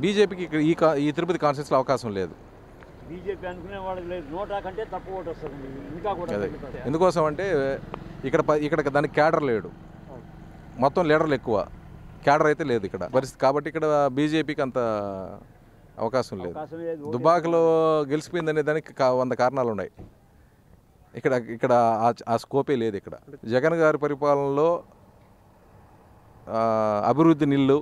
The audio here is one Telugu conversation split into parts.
బీజేపీకి ఇక్కడ ఈ కా- ఈ తిరుపతి కాన్స్టిట్యూన్సీలో అవకాశం లేదు బీజేపీ అనుకునే వాళ్ళకి లేదు నోటా కంటే తక్కువ ఓటు వస్తుంది ఇంకా కూడా అదే తగ్గుతుంది. ఎందుకోసం అంటే ఇక్కడ ప- ఇక్కడ దానికి క్యాడర్ లేడు మొత్తం లీడర్లు ఎక్కువ క్యాడర్ అయితే లేదు ఇక్కడ పరిస్థితి కాబట్టి ఇక్కడ బీజేపీకి అంత అవకాశం లేదు అవకాశం లేదు ఓటు దుబాకలో గెలిచిపోయిందనే దానికి కా- వంద కారణాలు ఉన్నాయి ఇక్కడ ఇక్కడ ఆ- ఆ స్కోపే లేదు ఇక్కడ జగన్ గారి పరిపాలనలో ఆ, అభివృద్ధి నిల్లు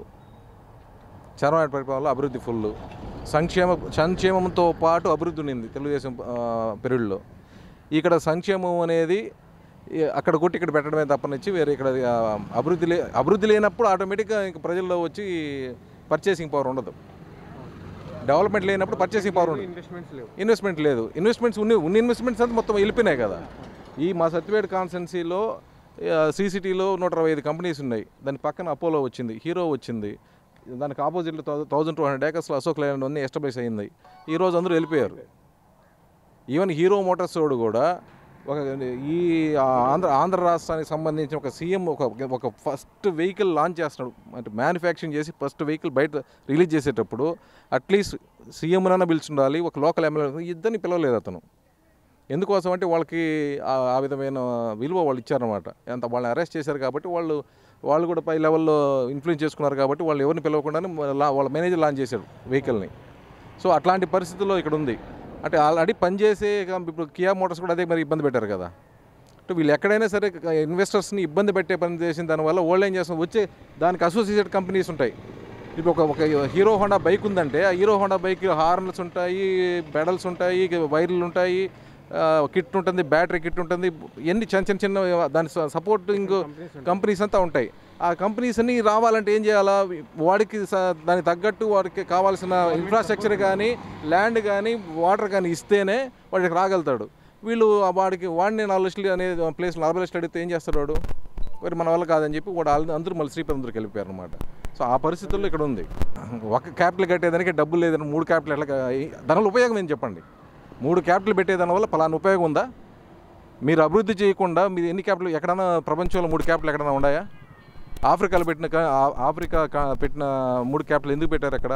చరమైన పరిపాలనలో అభివృద్ధి ఫుల్ సంక్షేమ సంక్షేమంతో పాటు అభివృద్ధి ఉండింది తెలుగుదేశం పీరియడ్లో ఇక్కడ సంక్షేమం అనేది ఈ అక్కడ కొట్టి ఇక్కడ పెట్టడమే తప్పనిచ్చి వేరే ఇక్కడ ఆ, అభివృద్ధి లే అభివృద్ధి లేనప్పుడు ఆటోమేటిక్గా ఇంక ప్రజల్లో వచ్చి పర్చేసింగ్ పవర్ ఉండదు డెవలప్మెంట్ లేనప్పుడు పర్చేసింగ్ పవర్ ఉండదు ఇన్వెస్ట్మెంట్స్ లేవు ఇన్వెస్ట్మెంట్ లేదు ఇన్వెస్ట్మెంట్స్ ఉన్న ఉన్న ఇన్వెస్ట్మెంట్స్ అంతా మొత్తం వెళ్ళిపోయినాయి కదా ఈ మా సత్యవేడ్ కాన్స్టెన్సీలో సీసీటీలో నూట అరవై ఐదు కంపెనీస్ ఉన్నాయి దాని పక్కన అపోలో వచ్చింది హీరో వచ్చింది దానికి ఆపోజిట్లో థౌజండ్ టూ హండ్రెడ్ ఏకర్స్లో అశోక్ లైలాండ్ అన్నీ ఎస్టాబ్లిష్ అయింది ఈ రోజు అందరూ వెళ్ళిపోయారు ఈవెన్ హీరో మోటార్స్ వాడు కూడా ఒక ఈ ఆంధ్ర ఆంధ్ర రాష్ట్రానికి సంబంధించిన ఒక సీఎం ఒక ఒక ఫస్ట్ వెహికల్ లాంచ్ చేస్తున్నాడు అంటే మ్యానుఫ్యాక్చరింగ్ చేసి ఫస్ట్ వెహికల్ బయట రిలీజ్ చేసేటప్పుడు అట్లీస్ట్ సీఎంనైనా పిలుచుండాలి ఒక లోకల్ ఎమ్మెల్యే ఇద్దరిని పిలవలేదు అతను ఎందుకోసం అంటే వాళ్ళకి ఆ- ఆ విధమైన విలువ వాళ్ళు ఇచ్చారనమాట ఎంత వాళ్ళని అరెస్ట్ చేశారు కాబట్టి వాళ్ళు వాళ్ళు కూడా పై లెవెల్లో ఇన్ఫ్లుయెన్స్ చేసుకున్నారు కాబట్టి వాళ్ళు ఎవరిని పిలవకుండానే లా- వాళ్ళ మేనేజర్ లాంచ్ చేశాడు వెహికల్ని సో అట్లాంటి పరిస్థితుల్లో ఇక్కడ ఉంది అంటే ఆల్రెడీ పనిచేసే కం- ఇప్పుడు కియా మోటార్స్ కూడా అదే మరి ఇబ్బంది పెట్టారు కదా అంటే వీళ్ళు ఎక్కడైనా సరే ఇన్వెస్టర్స్ని ఇబ్బంది పెట్టే పని చేసిన దానివల్ల వాళ్ళు ఏం చేస్తారు వచ్చే దానికి అసోసియేటెడ్ కంపెనీస్ ఉంటాయి ఇప్పుడు ఒక ఒక హీరో హోండా బైక్ ఉందంటే ఆ హీరో హోండా బైక్ హార్న్స్ ఉంటాయి పెడల్స్ ఉంటాయి వైర్లు ఉంటాయి ఆ, కిట్ ఉంటుంది బ్యాటరీ కిట్ ఉంటుంది ఎన్ని చిన్న చిన్న చిన్న దాని సపోర్టింగ్ కంపెనీస్ అంతా ఉంటాయి ఆ కంపెనీస్ అన్ని రావాలంటే ఏం చేయాలా వాడికి స- దానికి తగ్గట్టు వాడికి కావాల్సిన ఇన్ఫ్రాస్ట్రక్చర్ కానీ ల్యాండ్ కానీ వాటర్ కానీ ఇస్తేనే వాడికి రాగలుగుతాడు వీళ్ళు ఆ వాడికి వాడిని నాలుగు లక్షలు అనే ప్లేస్ నలభై లక్షలు అడిగితే ఏం చేస్తాడు వాడు మరి మన వల్ల కాదని చెప్పి వాడు ఆల్- అందరూ మళ్ళీ శ్రీపతి వెళ్ళిపోయారు అనమాట సో ఆ పరిస్థితుల్లో ఇక్కడ ఉంది ఒక క్యాపిటల్ కట్టేదానికి డబ్బులు లేదని మూడు క్యాపిటల్ ఎట్లా దానివల్ల ఉపయోగం ఏం చెప్పండి మూడు క్యాపిటల్ పెట్టేదాని వల్ల పలానా ఉపయోగం ఉందా మీరు అభివృద్ధి చేయకుండా మీరు ఎన్ని క్యాపిటల్ ఎక్కడైనా ప్రపంచంలో మూడు క్యాపిటల్ ఎక్కడైనా ఉన్నాయా ఆఫ్రికాలో పెట్టిన కా- ఆ- ఆఫ్రికా కా- పెట్టిన మూడు క్యాపిటల్ ఎందుకు పెట్టారు అక్కడ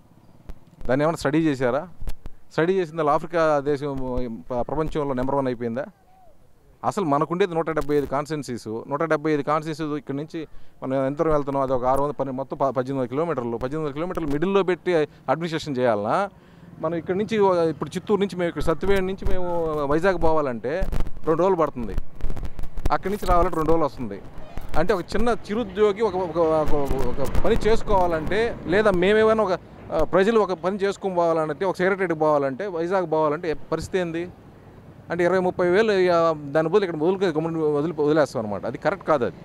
దాన్ని ఏమైనా స్టడీ చేశారా స్టడీ చేసిన దానిలో ఆఫ్రికా దేశం ప- ప్రపంచంలో నెంబర్ వన్ అయిపోయిందా అసలు మనకుండేది నూట డెబ్బై ఐదు కాన్స్టెన్సీస్ నూట డెబ్బై ఐదు కాన్స్టెన్సీస్ ఇక్కడ నుంచి మనం ఎంత దూరం వెళ్తున్నాం అది ఒక ఆరు వందల పని మొత్తం ప- పద్దెనిమిది వందల కిలోమీటర్లు పద్దెనిమిది వందల కిలోమీటర్లు మిడిల్లో పెట్టి అడ్మినిస్ట్రేషన్ చేయాలన్నా మనం ఇక్కడ నుంచి ఒక- ఇప్పుడు చిత్తూరు నుంచి మేము ఇక్కడ సత్యవేడి నుంచి మేము వైజాగ్ పోవాలంటే రెండు రోజులు పడుతుంది అక్కడి నుంచి రావాలంటే రెండు రోజులు వస్తుంది అంటే ఒక చిన్న చిరుద్యోగి ఒక ఒక ఒక- ఒక పని చేసుకోవాలంటే లేదా మేమేమైనా ఒక ఆ, ప్రజలు ఒక పని చేసుకుని పోవాలంటే ఒక సెక్రటరీకి పోవాలంటే వైజాగ్ పోవాలంటే ఏ పరిస్థితి ఏంది అంటే ఇరవై ముప్పై వేలు ఇక దాని బదులు ఇక్కడ వదులు గమ్మున వదిలి వదిలేస్తాం అనమాట అది కరెక్ట్ కాదు అది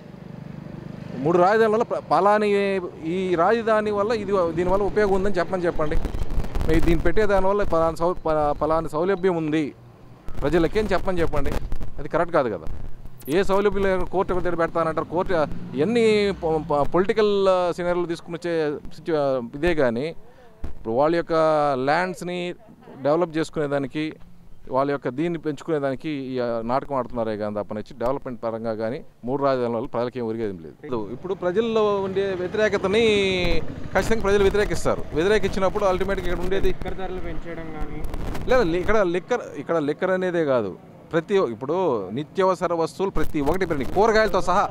మూడు రాజధానుల వల్ల ప- పలాని ఈ రాజధాని వల్ల ఇది దీనివల్ల ఉపయోగం ఉందని చెప్పమని చెప్పండి మీరు దీన్ని పెట్టే దానివల్ల పలానా సౌ ప- పలానా సౌలభ్యం ఉంది ప్రజలకి అని చెప్పని చెప్పండి అది కరెక్ట్ కాదు కదా ఏ సౌలభ్యం లేదు కోర్టు ఎవరి దగ్గర పెడతానంటారు కోర్టు ఎన్ని పొలిటికల్ సినారీలు తీసుకుని వచ్చే సిచ్యు- ఇదే కానీ ఇప్పుడు వాళ్ళ యొక్క ల్యాండ్స్ని డెవలప్ చేసుకునేదానికి వాళ్ళ యొక్క దీన్ని పెంచుకునేదానికి ఈ నాటకం ఆడుతున్నారే కానీ తప్పనిచ్చి డెవలప్మెంట్ పరంగా కానీ మూడు రాజధానుల వల్ల ప్రజలకి ఏం ఒరిగేది లేదు ఇప్పుడు ప్రజల్లో ఉండే వ్యతిరేకతని ఖచ్చితంగా ప్రజలు వ్యతిరేకిస్తారు వ్యతిరేకించినప్పుడు అల్టిమేట్గా ఇక్కడ ఉండేది లిక్కర్ ధరలు పెంచేయడం కానీ లేదా లి- ఇక్కడ లిక్కర్ ఇక్కడ లిక్కర్ అనేదే కాదు ప్రతి ఒ- ఇప్పుడు నిత్యావసర వస్తువులు ప్రతి ఒక్కటి పెరిగినాయి కూరగాయలతో సహా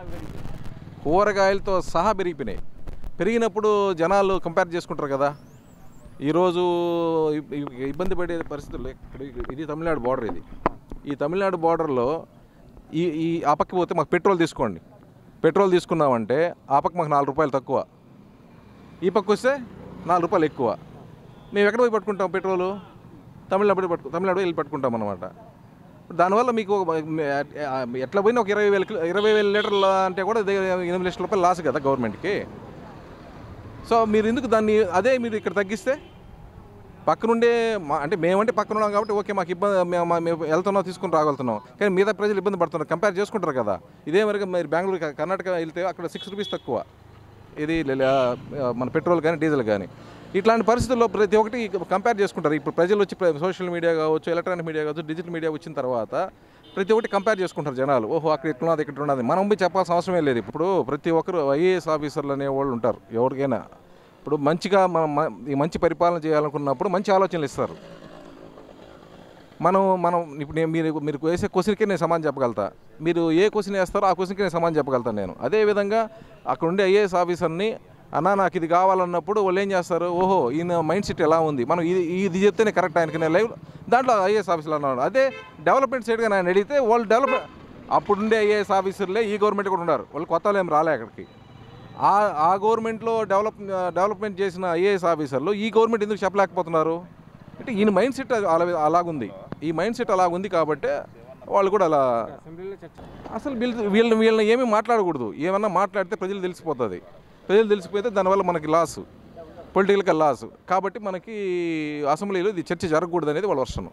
కూరగాయలతో సహా పెరిగిపోయినాయి పెరిగినప్పుడు జనాలు కంపేర్ చేసుకుంటారు కదా ఈరోజు ఇబ్- ఇబ్- ఇబ్బంది పడే పరిస్థితులు ఇక్కడ ఇది తమిళనాడు బార్డర్ ఇది ఈ తమిళనాడు బార్డర్లో ఈ ఈ ఆ పక్కకి పోతే మాకు పెట్రోల్ తీసుకోండి పెట్రోల్ తీసుకున్నామంటే ఆ పక్క మాకు నాలుగు రూపాయలు తక్కువ ఈ పక్క వస్తే నాలుగు రూపాయలు ఎక్కువ మేము ఎక్కడ పోయి పట్టుకుంటాం పెట్రోలు తమిళనాడు పోయి పట్టుకు తమిళనాడు వెళ్ళి పట్టుకుంటాం అనమాట దానివల్ల మీకు ఒక మే- ఆ, ఎట్లా పోయినా ఒక ఇరవై వేల కిలో- ఇరవై వేల లీటర్లు అంటే కూడా దగ్గర ఎనిమిది లక్షల రూపాయలు లాస్ కదా గవర్నమెంట్కి సో మీరు ఎందుకు దాన్ని అదే మీరు ఇక్కడ తగ్గిస్తే పక్కనుండే మా అంటే మేమంటే పక్కన ఉన్నాం కాబట్టి ఓకే మాకు ఇబ్బంది మేము మా- మేము వెళ్తున్నాం తీసుకుని రాగలుగుతున్నాం కానీ మిగతా ప్రజలు ఇబ్బంది పడుతున్నారు కంపేర్ చేసుకుంటారు కదా ఇదే మరి మీరు బెంగళూరు క- కర్ణాటక వెళ్తే అక్కడ సిక్స్ రూపీస్ తక్కువ ఇది లే- లే- ఆ, మన పెట్రోల్ కానీ డీజిల్ కానీ ఇట్లాంటి పరిస్థితుల్లో ప్రతి ఒక్కటి కంపేర్ చేసుకుంటారు ఇప్పుడు ప్రజలు వచ్చి సోషల్ మీడియా కావచ్చు ఎలక్ట్రానిక్ మీడియా కావచ్చు డిజిటల్ మీడియా వచ్చిన తర్వాత ప్రతి ఒక్కటి కంపేర్ చేసుకుంటారు జనాలు ఓహో అక్కడ ఇట్లున్నది ఇక్కడ ఉన్నది మనం పోయి చెప్పాల్సిన అవసరమే లేదు ఇప్పుడు ప్రతి ఒక్కరు ఐఏఎస్ ఆఫీసర్లు అనే వాళ్ళు ఉంటారు ఎవరికైనా ఇప్పుడు మంచిగా మనం మ- ఈ మంచి పరిపాలన చేయాలనుకున్నప్పుడు మంచి ఆలోచనలు ఇస్తారు మనం మనం ఇప్పుడు నేను మీరు మీరు వేసే క్వశ్చన్కి నేను సమాధానం చెప్పగలుగుతా మీరు ఏ క్వశ్చన్ వేస్తారో ఆ క్వశ్చన్కి నేను సమాధానం చెప్పగలుగుతాను నేను అదేవిధంగా అక్కడ ఉండే ఐఏఎస్ ఆఫీసర్ని అన్నా నాకు ఇది కావాలన్నప్పుడు వాళ్ళు ఏం చేస్తారు ఓహో ఈయన మైండ్ సెట్ ఎలా ఉంది మనం ఇది ఇది చెప్తేనే కరెక్ట్ ఆయనకి నేను లైవ్ దాంట్లో ఐఏఎస్ ఆఫీసర్లు అన్నాడు అదే డెవలప్మెంట్ సైడ్గా నేను అడిగితే వాళ్ళు డెవలప్ అప్పుడుండే ఐఏఎస్ ఆఫీసర్లే ఈ గవర్నమెంట్ కూడా ఉన్నారు వాళ్ళు కొత్త వాళ్ళు ఏం రాలే అక్కడికి ఆ ఆ గవర్నమెంట్లో డెవలప్ డెవలప్మెంట్ చేసిన ఐఏఎస్ ఆఫీసర్లు ఈ గవర్నమెంట్ ఎందుకు చెప్పలేకపోతున్నారు అంటే ఈయన మైండ్ సెట్ అలా అలాగుంది ఈ మైండ్ సెట్ అలాగుంది కాబట్టి వాళ్ళు కూడా అలా అసలు వీళ్ళు వీళ్ళని వీళ్ళని ఏమీ మాట్లాడకూడదు ఏమన్నా మాట్లాడితే ప్రజలు తెలిసిపోతుంది ప్రజలు తెలిసిపోతే దానివల్ల మనకి లాస్ పొలిటికల్ లాస్ కాబట్టి మనకి అసెంబ్లీలో ఇది చర్చ జరగకూడదు అనేది వాళ్ళ వర్షం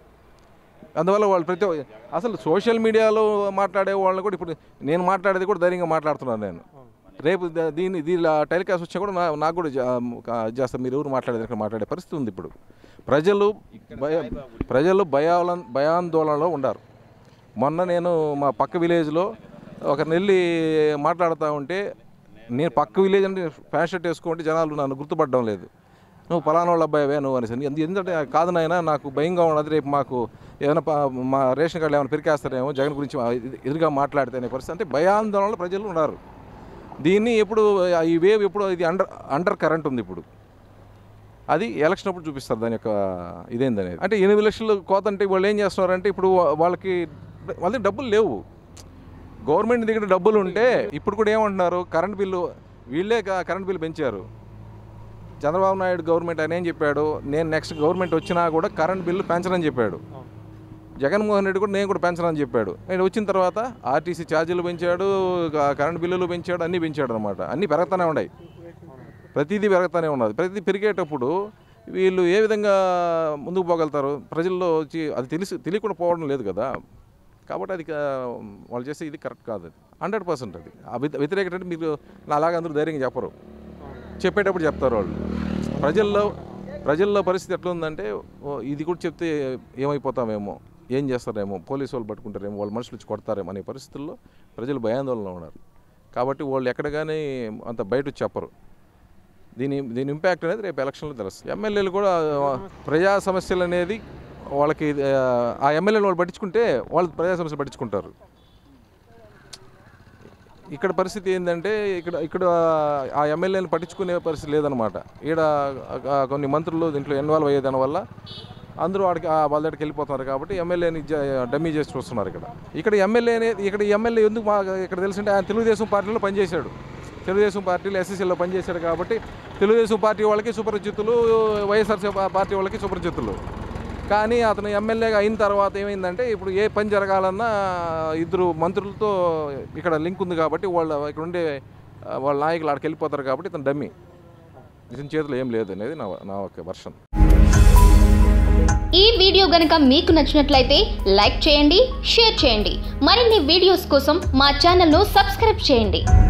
అందువల్ల వాళ్ళు ప్రతి ఒ- అసలు సోషల్ మీడియాలో మాట్లాడే వాళ్ళని కూడా ఇప్పుడు నేను మాట్లాడేది కూడా ధైర్యంగా మాట్లాడుతున్నాను నేను రేపు ద- దీని దీని టెలికాస్ట్ వచ్చా కూడా నా- నాకు కూడా జా- కా- చేస్తా మీరు ఎవరు మాట్లాడేది ఇక్కడ మాట్లాడే పరిస్థితి ఉంది ఇప్పుడు ప్రజలు భయ ప్రజలు భయాల భయాందోళనలో ఉండారు మొన్న నేను మా పక్క విలేజ్లో ఒకరిని వెళ్ళి మాట్లాడుతూ ఉంటే నేను పక్క విలేజ్ అంటే ప్యాంట్ షర్ట్ వేసుకుంటే జనాలు నన్ను గుర్తుపడడం లేదు నువ్వు పలానా వాళ్ళ అబ్బాయివే నువ్వు అనేసి ఎందు- ఎందుకంటే కాదు నాయన నాకు భయంగా ఉన్నది రేపు మాకు ఏమైనా ప- మా రేషన్ కార్డు ఏమైనా పెరికేస్తారేమో జగన్ గురించి ఎదు- ఎదురుగా మాట్లాడితే అనే పరిస్థితి అంటే భయాందోళనలో ప్రజలు ఉన్నారు దీన్ని ఎప్పుడు ఈ వేవ్ ఎప్పుడు ఇది అండర్ అండర్ కరెంట్ ఉంది ఇప్పుడు అది ఎలక్షన్ అప్పుడు చూపిస్తారు దాని యొక్క ఇదేందనేది అంటే ఎనిమిది లక్షలు కోత అంటే వాళ్ళు ఏం చేస్తున్నారంటే ఇప్పుడు వా- వాళ్ళకి వాళ్ళకి డబ్బులు లేవు గవర్నమెంట్ దగ్గర డబ్బులు ఉంటే ఇప్పుడు కూడా ఏమంటున్నారు కరెంట్ బిల్లు వీళ్ళే క- కరెంట్ బిల్లు పెంచారు చంద్రబాబు నాయుడు గవర్నమెంట్ ఆయన ఏం చెప్పాడు నేను నెక్స్ట్ గవర్నమెంట్ వచ్చినా కూడా కరెంట్ బిల్లు పెంచనని చెప్పాడు జగన్మోహన్ రెడ్డి కూడా నేను కూడా పెంచనని చెప్పాడు నేను వచ్చిన తర్వాత ఆర్టీసీ ఛార్జీలు పెంచాడు క- కరెంట్ బిల్లులు పెంచాడు అన్నీ పెంచాడు అనమాట అన్నీ పెరుగుతూనే ఉన్నాయి ప్రతిదీ పెరుగుతూనే ఉన్నది ప్రతిదీ పెరిగేటప్పుడు వీళ్ళు ఏ విధంగా ముందుకు పోగలుగుతారు ప్రజల్లో వచ్చి అది తెలిసి తెలియకుండా పోవడం లేదు కదా కాబట్టి అది కా- వాళ్ళు చేస్తే ఇది కరెక్ట్ కాదు అది హండ్రెడ్ పర్సెంట్ అది ఆ వ్యతి- వ్యతిరేకత అంటే మీరు నా అలాగే అందరూ ధైర్యంగా చెప్పరు చెప్పేటప్పుడు చెప్తారు వాళ్ళు ప్రజల్లో ప్రజల్లో పరిస్థితి ఎట్లా ఉందంటే ఓ, ఇది కూడా చెప్తే ఏమైపోతామేమో ఏం చేస్తారేమో పోలీసు వాళ్ళు పట్టుకుంటారేమో వాళ్ళ మనుషులు వచ్చి కొడతారేమో అనే పరిస్థితుల్లో ప్రజలు భయాందోళనలో ఉన్నారు కాబట్టి వాళ్ళు ఎక్కడ కానీ అంత బయట వచ్చి చెప్పరు దీని దీని ఇంపాక్ట్ అనేది రేపు ఎలక్షన్లో తెలుస్తుంది ఎమ్మెల్యేలు కూడా ఆ, ప్రజా సమస్యలు అనేది వాళ్ళకి ఆ, ఆ ఎమ్మెల్యేలు వాళ్ళు పట్టించుకుంటే వాళ్ళు ప్రజా సమస్యలు పట్టించుకుంటారు ఇక్కడ పరిస్థితి ఏంటంటే ఇక్కడ ఇక్కడ ఆ ఎమ్మెల్యేని పట్టించుకునే పరిస్థితి లేదనమాట ఈడ ఆ, కొన్ని మంత్రులు దీంట్లో ఇన్వాల్వ్ అయ్యేదాని వల్ల అందరూ వాడికి ఆ వాళ్ళ దగ్గరికి వెళ్ళిపోతున్నారు కాబట్టి ఎమ్మెల్యేని డమ్మీ చేసి చూస్తున్నారు ఇక్కడ ఇక్కడ ఎమ్మెల్యే అనేది ఇక్కడ ఎమ్మెల్యే ఎందుకు మా ఇక్కడ తెలిసింటే ఆయన తెలుగుదేశం పార్టీలో పనిచేశాడు తెలుగుదేశం పార్టీలో ఎస్ఎస్సీలో పనిచేశాడు కాబట్టి తెలుగుదేశం పార్టీ వాళ్ళకి సుపరిచితులు వైఎస్ఆర్సీ పార్టీ వాళ్ళకి సుపరిచితులు కానీ అతను ఎమ్మెల్యేగా అయిన తర్వాత ఏమైందంటే ఇప్పుడు ఏ పని జరగాలన్నా ఇద్దరు మంత్రులతో ఇక్కడ లింక్ ఉంది కాబట్టి వాళ్ళ ఇక్కడ ఉండే ఆ, వాళ్ళ నాయకులు ఆడికి వెళ్ళిపోతారు కాబట్టి ఇతను డమ్మి ఇతని చేతిలో ఏం లేదు అనేది నా నా ఒక వర్షన్ ఈ వీడియో గనుక మీకు నచ్చినట్లయితే లైక్ చేయండి షేర్ చేయండి మరిన్ని వీడియోస్ కోసం మా ఛానల్ను సబ్స్క్రైబ్ చేయండి